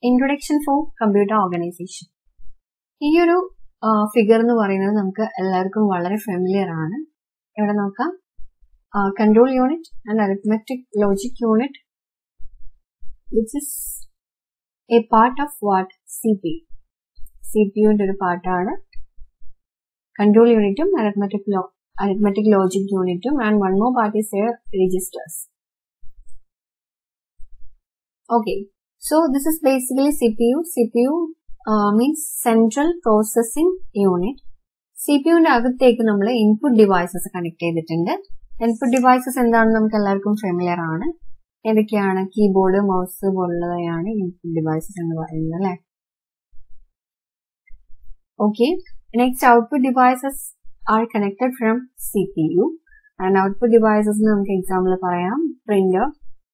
Introduction for computer organisation ഈ ഒരു figure എന്ന് പറയുന്നത് നമുക്ക് എല്ലാവർക്കും വളരെ ഫെമിലിയർ ആണ് ഇവിടെ നോക്കാം control unit and arithmetic logic unit which is a part of what C P C P യുവിന്റെ ഒരു പാർട്ടാണ് കൺട്രോൾ യൂണിറ്റും അരിത്മെറ്റിക് ലോ അരിത്മെറ്റിക് ലോജിക് യൂണിറ്റും and one more part is a registers okay so this is basically cpu cpu uh, means central processing unit സിപിയുവിന്റെ അകത്തേക്ക് നമ്മൾ input devices connect ചെയ്തിട്ടുണ്ട് ഇൻപുട്ട് ഡിവൈസസ് എന്താണെന്ന് നമുക്ക് എല്ലാവർക്കും ഫെമിലിയർ ആണ് ഏതൊക്കെയാണ് കീബോർഡ് മൗസ് പോലുള്ളവയാണ് ഇൻപുട്ട് ഡിവൈസസ് എന്ന് പറയുന്നത് അല്ലെ okay next output devices are connected from C P U and output devices നമുക്ക് എക്സാമ്പിൾ പറയാം printer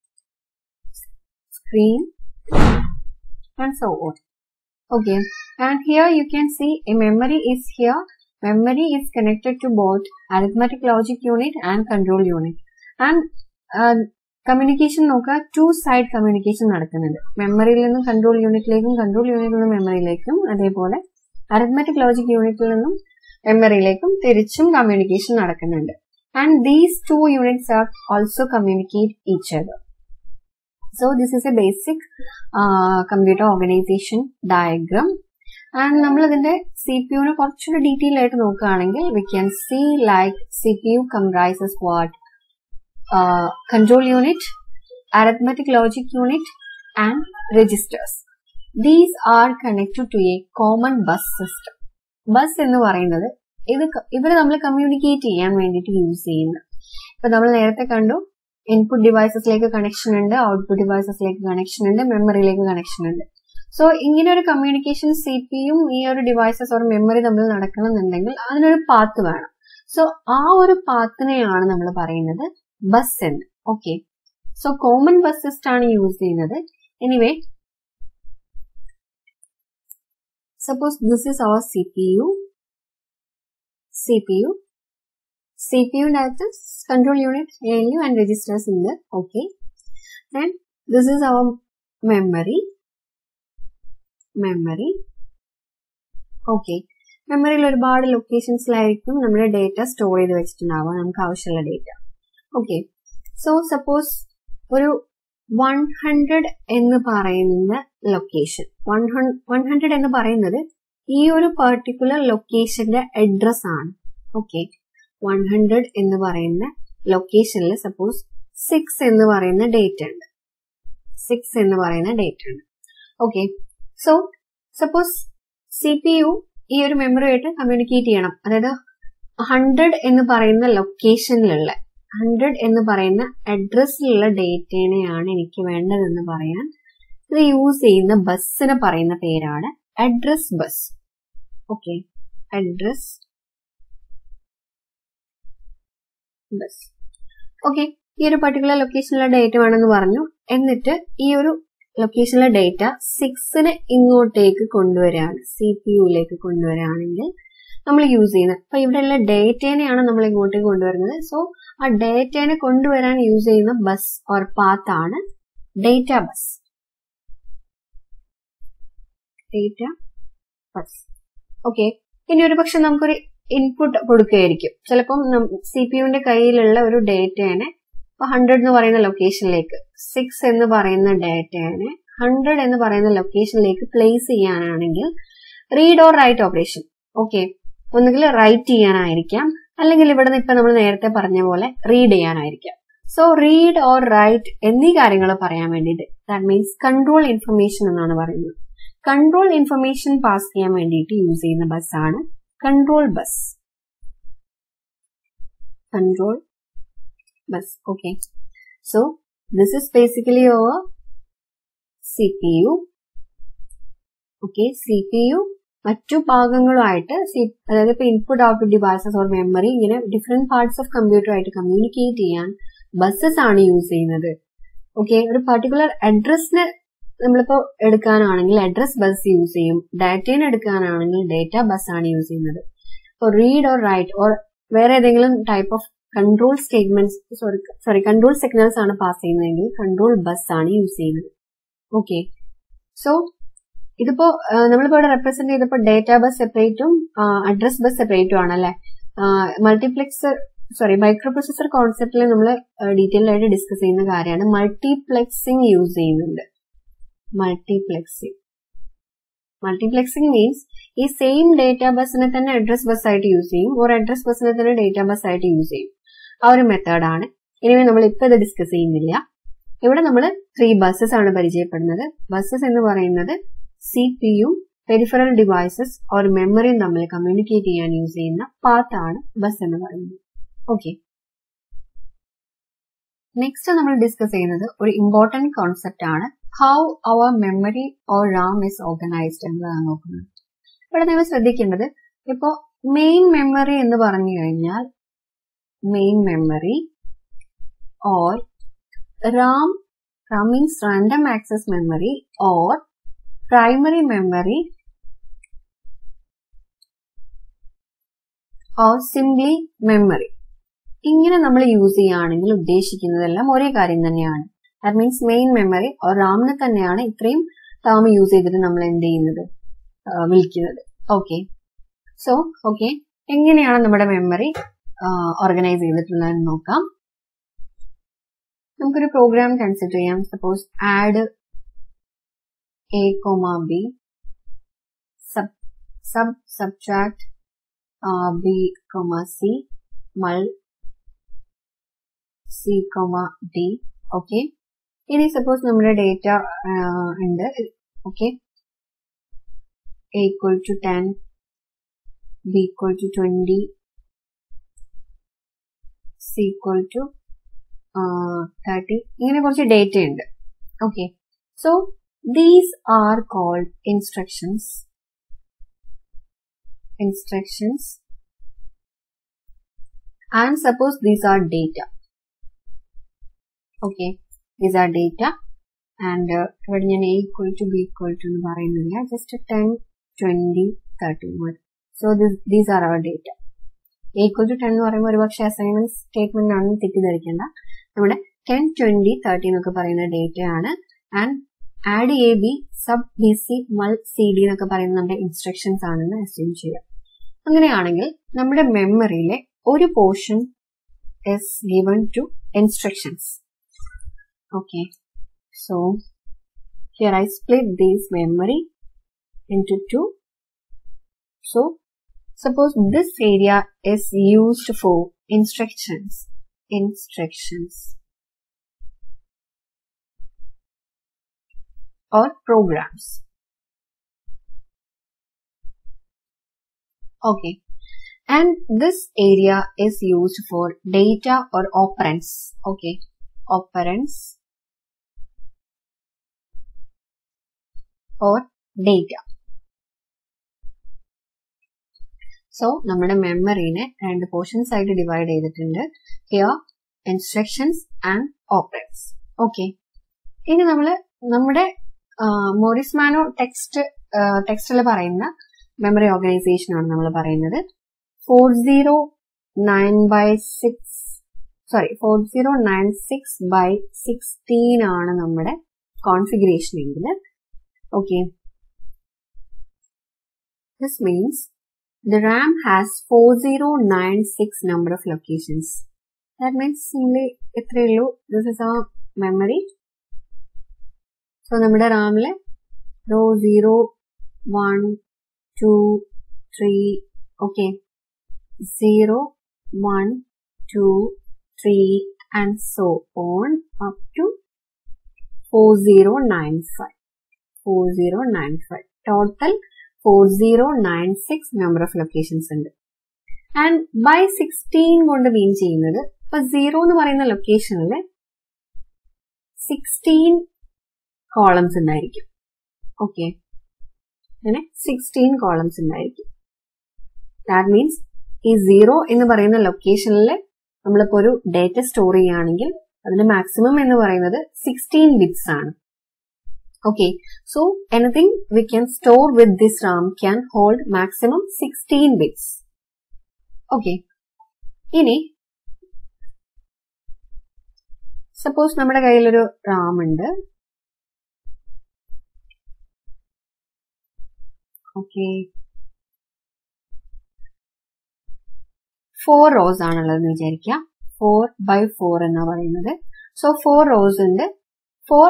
screen and so on okay and here you can see a memory is here memory is connected to both arithmetic logic unit and control unit and uh, communication നോക്കുക two side communication നടക്കുന്നുണ്ട് മെമ്മറിയിൽ നിന്നും control യൂണിറ്റിലേക്കും control യൂണിറ്റിൽ നിന്നും മെമ്മറിയിലേക്കും അതേപോലെ arithmetic logic യൂണിറ്റിൽ നിന്നും മെമ്മറിയിലേക്കും തിരിച്ചും കമ്മ്യൂണിക്കേഷൻ നടക്കുന്നുണ്ട് and these two units are also communicate each other So this is a basic uh, computer organization diagram. And നമ്മൾ ഇതിന്റെ സി പി യുവിനെ കുറച്ചുകൂടി ഡീറ്റെയിൽ ആയിട്ട് നോക്കുകയാണെങ്കിൽ we can see like C P U comprises what control unit arithmetic logic unit and registers these are connected to a common bus system bus എന്ന് പറയുന്നത് ഇത് ഇവര് നമ്മൾ കമ്മ്യൂണിക്കേറ്റ് ചെയ്യാൻ വേണ്ടിയിട്ട് യൂസ് ചെയ്യുന്നത് ഇപ്പൊ നമ്മൾ നേരത്തെ കണ്ടു ഇൻപുട്ട് ഡിവൈസസിലേക്ക് കണക്ഷൻ ഉണ്ട് ഔട്ട്പുട്ട് ഡിവൈസസിലേക്ക് കണക്ഷൻ ഉണ്ട് മെമ്മറിയിലേക്ക് കണക്ഷൻ ഉണ്ട് സോ ഇങ്ങനെ ഒരു കമ്മ്യൂണിക്കേഷൻ സി പിയും ഈ ഒരു ഡിവൈസസ് ഒരു മെമ്മറി തമ്മിൽ നടക്കണമെന്നുണ്ടെങ്കിൽ അതിനൊരു പാത്ത് വേണം സോ ആ ഒരു പാത്തിനെയാണ് നമ്മൾ പറയുന്നത് ബസ് എന്ന് ഓക്കെ സോ കോമൺ ബസ് സിസ്റ്റ് ആണ് യൂസ് ചെയ്യുന്നത് anyway suppose this is our C P U C P U CPU diagrams, control unit, ALU and registers in there. Okay. And this is our memory. Memory. Okay. മെമ്മറിയിൽ ഒരുപാട് ലൊക്കേഷൻസിലായിരിക്കും നമ്മുടെ data store ചെയ്ത് വെച്ചിട്ടുണ്ടാവുക നമുക്ക് ആവശ്യമുള്ള data okay so suppose ഒരു one hundred എന്ന് പറയുന്ന ലൊക്കേഷൻ വൺ വൺ ഹൺഡ്രഡ് എന്ന് പറയുന്നത് ഈ ഒരു പെർട്ടിക്കുലർ ലൊക്കേഷന്റെ അഡ്രസ് ആണ് ഓക്കെ വൺ ഹൺഡ്രഡ് എന്ന് പറയുന്ന ലൊക്കേഷനിൽ സപ്പോസ് സിക്സ് എന്ന് പറയുന്ന ഡേറ്റ് ഉണ്ട് സിക്സ് എന്ന് പറയുന്ന ഡേറ്റ് ഉണ്ട് okay so suppose C P U ഈ ഒരു മെമ്മറിയായിട്ട് കമ്മ്യൂണിക്കേറ്റ് ചെയ്യണം അതായത് ഹൺഡ്രഡ് എന്ന് പറയുന്ന ലൊക്കേഷനിലുള്ള ഹൺഡ്രഡ് എന്ന് പറയുന്ന അഡ്രസ്സിലുള്ള ഡേറ്റേനെയാണ് എനിക്ക് വേണ്ടതെന്ന് പറയാൻ ഇത് യൂസ് ചെയ്യുന്ന ബസ്സിന് പറയുന്ന പേരാണ് address bus okay address bus okay ഈ ഒരു പർട്ടിക്കുലർ ലൊക്കേഷനിലെ ഡേറ്റ വേണമെന്ന് പറഞ്ഞു എന്നിട്ട് ഈ ഒരു ലൊക്കേഷനിലെ ഡേറ്റ സിക്സിന് ഇങ്ങോട്ടേക്ക് കൊണ്ടുവരാണ് സി പി യുയിലേക്ക് കൊണ്ടുവരാണെങ്കിൽ നമ്മൾ യൂസ് ചെയ്യുന്നത് അപ്പൊ ഇവിടെയുള്ള ഡേറ്റേനെയാണ് നമ്മൾ ഇങ്ങോട്ടേക്ക് കൊണ്ടുവരുന്നത് സോ ആ ഡേറ്റേനെ കൊണ്ടുവരാൻ യൂസ് ചെയ്യുന്ന ബസ് ഓർ പാത്ത് ആണ് data bus data bus okay ഇനി ഒരു പക്ഷെ നമുക്കൊരു ഇൻപുട്ട് കൊടുക്കുകയായിരിക്കും ചിലപ്പം സി പി യുവിന്റെ കയ്യിലുള്ള ഒരു ഡേറ്റേനെ ഇപ്പൊ ഹൺഡ്രഡ് എന്ന് പറയുന്ന ലൊക്കേഷനിലേക്ക് സിക്സ് എന്ന് പറയുന്ന ഡേറ്റേനെ ഹൺഡ്രഡ് എന്ന് പറയുന്ന ലൊക്കേഷനിലേക്ക് പ്ലേസ് ചെയ്യാനാണെങ്കിൽ read or write operation okay ഒന്നുകിൽ റൈറ്റ് ചെയ്യാനായിരിക്കാം അല്ലെങ്കിൽ ഇവിടെ നിന്ന് ഇപ്പൊ നമ്മൾ നേരത്തെ പറഞ്ഞ പോലെ റീഡ് ചെയ്യാനായിരിക്കാം സോ റീഡ് ഓർ റൈറ്റ് എന്നീ കാര്യങ്ങൾ പറയാൻ വേണ്ടിയിട്ട് ദാറ്റ് മീൻസ് കൺട്രോൾ ഇൻഫർമേഷൻ എന്നാണ് പറയുന്നത് കൺട്രോൾ ഇൻഫർമേഷൻ പാസ് ചെയ്യാൻ വേണ്ടിയിട്ട് യൂസ് ചെയ്യുന്ന ബസ്സാണ് control bus control bus okay so this is basically our cpu okay cpu മറ്റു ഭാഗങ്ങളുമായിട്ട് അതായത് ഇപ്പൊ input output devices or memory ഇങ്ങനെ ഡിഫറെന്റ് പാർട്സ് ഓഫ് കമ്പ്യൂട്ടർ ആയിട്ട് കമ്മ്യൂണിക്കേറ്റ് ചെയ്യാൻ ബസ്സസ് ആണ് യൂസ് ചെയ്യുന്നത് ഓക്കെ ഒരു പർട്ടിക്കുലർ അഡ്രസ്സിന് നമ്മളിപ്പോ എടുക്കാനാണെങ്കിൽ അഡ്രസ് ബസ് യൂസ് ചെയ്യും ഡാറ്റേനെ എടുക്കാനാണെങ്കിൽ ഡേറ്റ ബസ് ആണ് യൂസ് ചെയ്യുന്നത് ഇപ്പോൾ റീഡ് ഓർ റൈറ്റ് ഓർ വേറെ ഏതെങ്കിലും type of control statements sorry sorry control signals ആണ് പാസ് ചെയ്യുന്നതെങ്കിൽ കൺട്രോൾ ബസ് ആണ് യൂസ് ചെയ്യുന്നത് ഓക്കെ സോ ഇതിപ്പോ നമ്മളിപ്പോ ഇവിടെ റെപ്രസെന്റ് ചെയ്തപ്പോ ഡേറ്റാ ബസ് സെപ്പറേറ്റും അഡ്രസ് ബസ് സെപ്പറേറ്റും ആണല്ലേ മൾട്ടിപ്ലെക്സർ സോറി മൈക്രോ പ്രൊസസർ കോൺസെപ്റ്റിൽ നമ്മൾ ഡീറ്റെയിൽ ആയിട്ട് ഡിസ്കസ് ചെയ്യുന്ന കാര്യമാണ് മൾട്ടിപ്ലെക്സിംഗ് യൂസ് ചെയ്യുന്നുണ്ട് മൾട്ടിപ്ലെക്സിംഗ് മൾട്ടിപ്ലെക്സിംഗ് മീൻസ് ഈ സെയിം ഡേറ്റാ ബസ്സിനെ തന്നെ അഡ്രസ് ബസ് ആയിട്ട് യൂസ് ചെയ്യും ഒരു അഡ്രസ് ബസ്സിനെ തന്നെ ഡേറ്റാ ബസ് ആയിട്ട് യൂസ് ചെയ്യും ആ ഒരു മെത്തേഡാണ് ഇനി നമ്മൾ ഇപ്പൊ ഇത് ഡിസ്കസ് ചെയ്യുന്നില്ല ഇവിടെ നമ്മൾ ത്രീ ബസ്സസ് ആണ് പരിചയപ്പെടുന്നത് ബസ്സസ് എന്ന് പറയുന്നത് സി പിയും പെരിഫറൽ ഡിവൈസസ് ഓർ മെമ്മറിയും തമ്മിൽ കമ്മ്യൂണിക്കേറ്റ് ചെയ്യാൻ യൂസ് ചെയ്യുന്ന പാത്ത് ആണ് ബസ് എന്ന് പറയുന്നത് ഓക്കെ നെക്സ്റ്റ് നമ്മൾ ഡിസ്കസ് ചെയ്യുന്നത് ഒരു ഇമ്പോർട്ടന്റ് കോൺസെപ്റ്റ് ആണ് how our memory or RAM is organised എന്നതാണ് നോക്കുന്നത് ഇവിടെ നിങ്ങൾ ശ്രദ്ധിക്കേണ്ടത് ഇപ്പോ മെയിൻ മെമ്മറി എന്ന് പറഞ്ഞു കഴിഞ്ഞാൽ main memory or Ram Ram means random access memory or primary memory or simply memory ഇങ്ങനെ നമ്മൾ യൂസ് ചെയ്യുകയാണെങ്കിൽ ഉദ്ദേശിക്കുന്നതെല്ലാം ഒരേ കാര്യം തന്നെയാണ് that means main memory or റാമിനെ തന്നെയാണ് ഇത്രയും ടേം യൂസ് ചെയ്തിട്ട് നമ്മൾ എന്ത് ചെയ്യുന്നത് വിളിക്കുന്നത് ഓക്കെ സോ ഓക്കെ എങ്ങനെയാണ് നമ്മുടെ മെമ്മറി ഓർഗനൈസ് ചെയ്തിട്ടുള്ളതെന്ന് നോക്കാം നമുക്കൊരു പ്രോഗ്രാം കൺസിഡർ ചെയ്യാം suppose add A comma B sub sub subtract B comma C mul C comma D okay ഇനി സപ്പോസ് നമ്മുടെ ഡേറ്റ ഉണ്ട് okay A equal to ten B equal to twenty C equal to thirty ഇങ്ങനെ കുറച്ച് data ഉണ്ട് okay so these are called instructions instructions and suppose these are data okay these are data and ഇവിടെ ഞാൻ A equal to B equal to എന്ന് പറയുന്നില്ല just ten twenty thirty മതി so these are our data equal to ten എന്ന് പറയുമ്പോൾ ഒരുപക്ഷെ assignment statement ആണെന്ന് തെറ്റിദ്ധരിക്കേണ്ട നമ്മുടെ ടെൻ ട്വന്റി തേർട്ടി എന്നൊക്കെ പറയുന്ന ഡേറ്റ ആണ് and add A B sub B C mul C D എന്നൊക്കെ പറയുന്ന നമ്മുടെ ഇൻസ്ട്രക്ഷൻസ് ആണെന്ന് അസ്യൂം ചെയ്യാം അങ്ങനെയാണെങ്കിൽ നമ്മുടെ മെമ്മറിയിലെ ഒരു portion is given to instructions okay so here i split this memory into two so suppose this area is used for instructions instructions or programs okay and this area is used for data or operands okay operands or data so നമ്മുടെ മെമ്മറീനെ രണ്ട് portions ആയിട്ട് divide ചെയ്തിട്ടുണ്ട് here instructions and operands okay ഇനി നമ്മൾ നമ്മുടെ Morris മാനോ text ടെക്സ്റ്റിൽ പറയുന്ന മെമ്മറി ഓർഗനൈസേഷൻ ആണ് നമ്മൾ പറയുന്നത് four zero nine by six sorry four zero nine six by sixteen ആണ് നമ്മുടെ കോൺഫിഗറേഷൻ എങ്കിൽ okay this means the RAM has 4096 number of locations. That means simply ഇത്രയുള്ളൂ this is our memory. So നമ്മുടെ റാമില് row zero one two three okay zero one two three and so on up to four zero nine five four zero nine five total four zero nine six number of locations ഉണ്ട് and by sixteen കൊണ്ട് mean ചെയ്യുന്നത് ഇപ്പൊ zero എന്ന് പറയുന്ന ലൊക്കേഷനിൽ sixteen columns ഉണ്ടായിരിക്കും okay അങ്ങനെ sixteen columns ഉണ്ടായിരിക്കും ദാറ്റ് മീൻസ് ഈ സീറോ എന്ന് പറയുന്ന ലൊക്കേഷനിൽ നമ്മളിപ്പോ ഒരു ഡേറ്റ സ്റ്റോർ ചെയ്യുകയാണെങ്കിൽ അതിന്റെ മാക്സിമം എന്ന് പറയുന്നത് സിക്സ്റ്റീൻ ബിറ്റ്സ് ആണ് Okay, so anything we can store with this RAM can hold maximum 16 bits. Okay. ഇനി സപ്പോസ് നമ്മുടെ കയ്യിലൊരു റാം ഉണ്ട് ഓക്കെ ഫോർ റോസ് ആണുള്ളതെന്ന് വിചാരിക്കുക ഫോർ ബൈ ഫോർ എന്ന് പറയുന്നത് സോ ഫോർ റോസ് ഉണ്ട് ഫോർ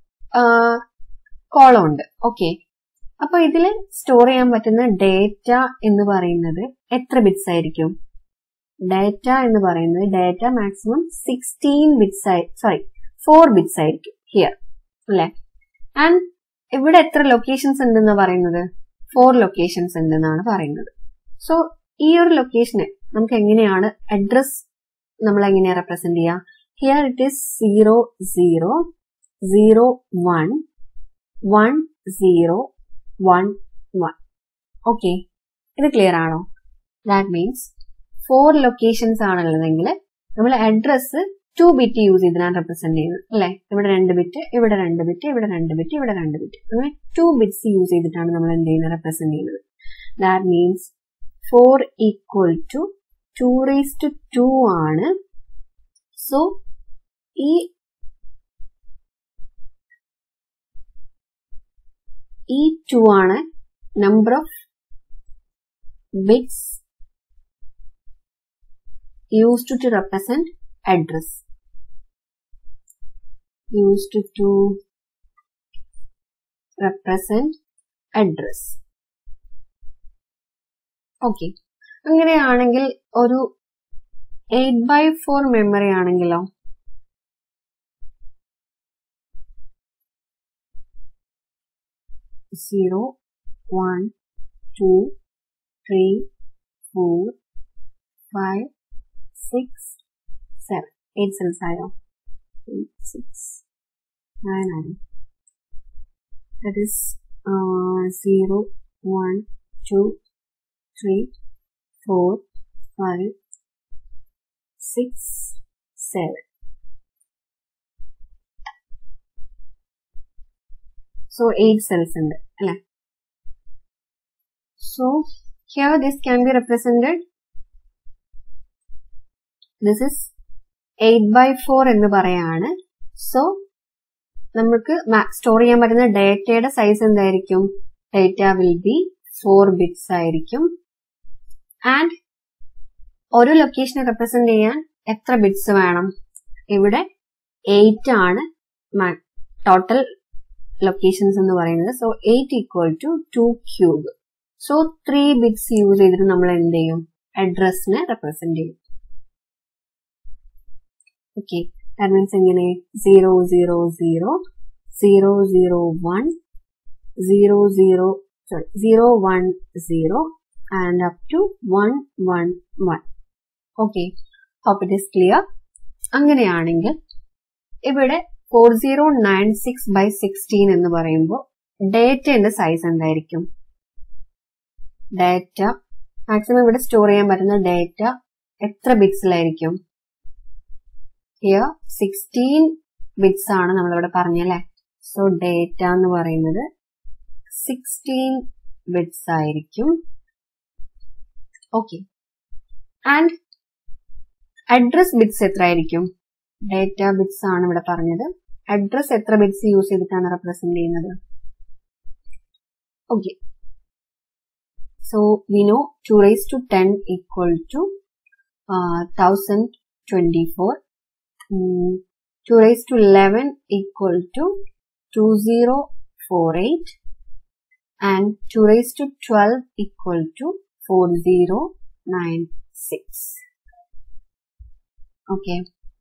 കോളം ഉണ്ട് ഓക്കെ അപ്പൊ ഇതിൽ സ്റ്റോർ ചെയ്യാൻ പറ്റുന്ന ഡേറ്റ എന്ന് പറയുന്നത് എത്ര ബിറ്റ്സ് ആയിരിക്കും ഡേറ്റ എന്ന് പറയുന്നത് ഡേറ്റ മാക്സിമം സിക്സ്റ്റീൻ ബിറ്റ്സ് ആയി സോറി ഫോർ ബിറ്റ്സ് ആയിരിക്കും ഹിയർ അല്ലെ ആൻഡ് ഇവിടെ എത്ര ലൊക്കേഷൻസ് ഉണ്ടെന്ന് പറയുന്നത് ഫോർ ലൊക്കേഷൻസ് ഉണ്ടെന്നാണ് പറയുന്നത് സോ ഈ ഒരു ലൊക്കേഷന് നമുക്ക് എങ്ങനെയാണ് അഡ്രസ് നമ്മൾ എങ്ങനെയാ റെപ്രസെന്റ് ചെയ്യുക here it is zero zero zero one one zero one one okay ഇത് ക്ലിയർ ആണോ ദാറ്റ് മീൻസ് ഫോർ ലൊക്കേഷൻസ് ആണുള്ളതെങ്കിൽ നമ്മൾ അഡ്രസ് ടു ബിറ്റ് യൂസ് ചെയ്തിട്ടാണ് റെപ്രസെന്റ് ചെയ്യുന്നത് അല്ലെ ഇവിടെ രണ്ട് ബിറ്റ് ഇവിടെ രണ്ട് ബിറ്റ് ഇവിടെ രണ്ട് ബിറ്റ് ഇവിടെ രണ്ട് ബിറ്റ് അങ്ങനെ ടു ബിറ്റ്സ് യൂസ് ചെയ്തിട്ടാണ് നമ്മൾ എന്ത് ചെയ്യുന്നത് റെപ്രസെന്റ് ചെയ്യുന്നത് that means four equal to two raise to two ആണ് സോ ഈ ഈ ടു ആണ് number of bits used to represent address used to represent address okay അങ്ങനെയാണെങ്കിൽ ഒരു എയ്റ്റ് ബൈ ഫോർ മെമ്മറി ആണെങ്കിലോ zero one two three four five six seven eight cells ആയോ six nine ആയോ that is zero one two three four five six seven so eight cells ഉണ്ട് അല്ലെ so here this can be represented this is eight by four എന്ന് പറയാണ് so നമുക്ക് store ചെയ്യാൻ പറ്റുന്ന ഡേറ്റയുടെ സൈസ് എന്തായിരിക്കും data will be four bits ആയിരിക്കും ആൻഡ് ഒരു ലൊക്കേഷനെ റെപ്രസെന്റ് ചെയ്യാൻ എത്ര ബിറ്റ്സ് വേണം ഇവിടെ എയ്റ്റ് ആണ് ടോട്ടൽ ലൊക്കേഷൻസ് എന്ന് പറയുന്നത് so eight equal to two cube so three bits use ചെയ്തിട്ട് നമ്മൾ എന്ത് ചെയ്യും അഡ്രസ്സിനെ റെപ്രസെന്റ് ചെയ്യും ഓക്കെ ദാറ്റ് മീൻസ് എങ്ങനെ zero zero zero zero zero one zero zero sorry zero one zero and up to one one one okay hope it is clear അങ്ങനെയാണെങ്കിൽ ഇവിടെ four zero nine six by sixteen എന്ന് പറയുമ്പോൾ ഡേറ്റയുടെ size എന്തായിരിക്കും data maximum ഇവിടെ store ചെയ്യാൻ പറ്റുന്ന data എത്ര ബിറ്റ്സിലായിരിക്കും ഹിയർ സിക്സ്റ്റീൻ ബിറ്റ്സ് ആണ് നമ്മളിവിടെ പറഞ്ഞല്ലേ സോ ഡേറ്റ എന്ന് പറയുന്നത് സിക്സ്റ്റീൻ ബിറ്റ്സ് ആയിരിക്കും ഓക്കെ ആൻഡ് അഡ്രസ് ബിറ്റ്സ് എത്ര ആയിരിക്കും ഡേറ്റ ബിറ്റ്സ് ആണ് ഇവിടെ പറഞ്ഞത് അഡ്രസ് എത്ര ബിറ്റ്സ് യൂസ് ചെയ്തിട്ടാണ് റെപ്രസെന്റ് ചെയ്യുന്നത് okay so we know two raise to ten equal to thousand twenty four 2 raised to 11 equal to 2048 and 2 raised to 12 equal to 4096. Okay.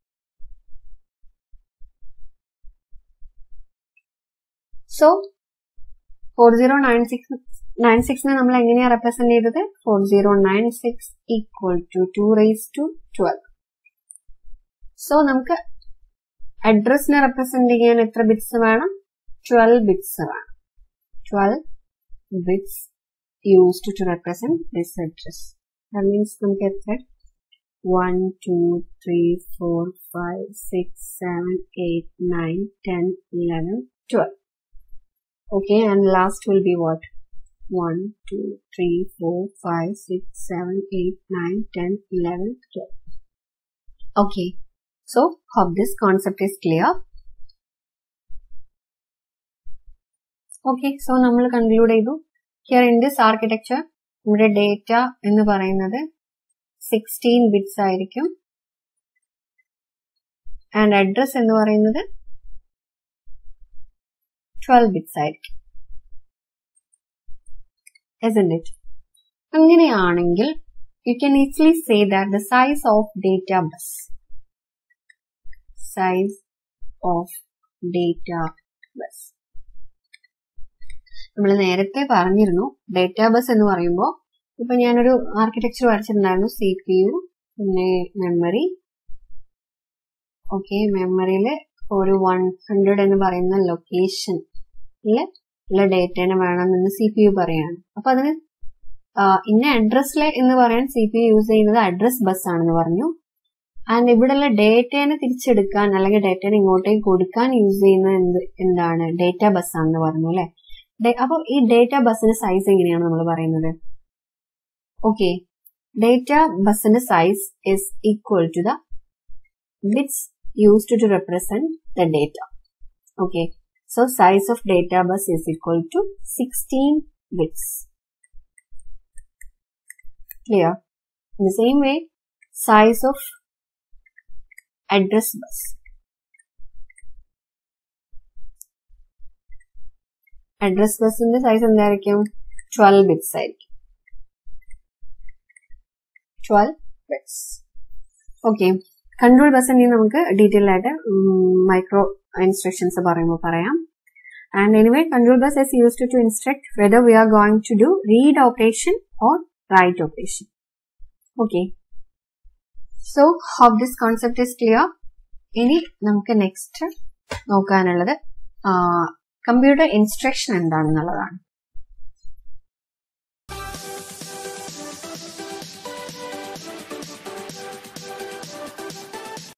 So, 4096 96 നമ്മൾ എങ്ങനെയാ റെപ്രസെന്റ് ചെയ്തത് four zero nine six equal to two raise to twelve so നമുക്ക് അഡ്രസ്സിനെ represent ചെയ്യാൻ എത്ര bits വേണം twelve bits വേണം twelve bits used to represent this address that means നമുക്ക് എത്ര one two three four five six seven eight nine ten eleven twelve okay and last will be what 1 2 3 4 5 6 7 8 9 10 11 12 okay so hope this concept is clear okay so നമ്മൾ conclude ചെയ്തു here in this architecture ഇവിടെ data എന്ന് പറയുന്നത് sixteen bits ആയിരിക്കും and address എന്ന് പറയുന്നത് twelve bits ആയിരിക്കും isn't it അങ്ങനെയാണെങ്കിൽ you can easily say that the size of data bus size of data bus നമ്മൾ നേരത്തെ പറഞ്ഞിരുന്നു ഡേറ്റാ ബസ് എന്ന് പറയുമ്പോൾ ഇപ്പൊ ഞാനൊരു ആർക്കിടെക്ചർ വരച്ചിട്ടുണ്ടായിരുന്നു സി പി യു പിന്നെ മെമ്മറി ഓക്കെ മെമ്മറിയിൽ ഒരു വൺ ഹൺഡ്രഡ് എന്ന് പറയുന്ന ലൊക്കേഷനിൽ ഉള്ള ഡേറ്റേനെ വേണമെന്ന് സി പി യു പറയാണ് അപ്പൊ അതിന് ഇന്ന അഡ്രസ്സിലെ എന്ന് പറയാൻ സി പി യു യൂസ് ചെയ്യുന്നത് അഡ്രസ് ബസ് ആണെന്ന് പറഞ്ഞു ആൻഡ് ഇവിടെയുള്ള ഡേറ്റേനെ തിരിച്ചെടുക്കാൻ അല്ലെങ്കിൽ ഡേറ്റേനെ ഇങ്ങോട്ടേക്ക് കൊടുക്കാൻ യൂസ് ചെയ്യുന്നത് എന്ത് എന്താണ് ഡേറ്റ ബസ് ആണെന്ന് പറഞ്ഞു അല്ലെ അപ്പൊ ഈ ഡേറ്റ ബസ്സിന്റെ സൈസ് എങ്ങനെയാണ് നമ്മൾ പറയുന്നത് ഓക്കെ ഡേറ്റ ബസ്സിന്റെ size is equal to the bits used to represent the data okay So size of data bus is equal to 16 bits. Clear? In the same way, size of address bus. Address ബസിന്റെ size എന്തായിരിക്കും twelve bits ആയിരിക്കും twelve bits okay control ബസിന്റെ നമുക്ക് detail ആയിട്ട് micro instructions പറയുമ്പോൾ പറയാം and anyway control bus is used to instruct whether we are going to do read operation or write operation okay so hope this concept is clear ഇനി നമുക്ക് next നോക്കാനുള്ളത് computer instruction എന്താണെന്നുള്ളതാണ്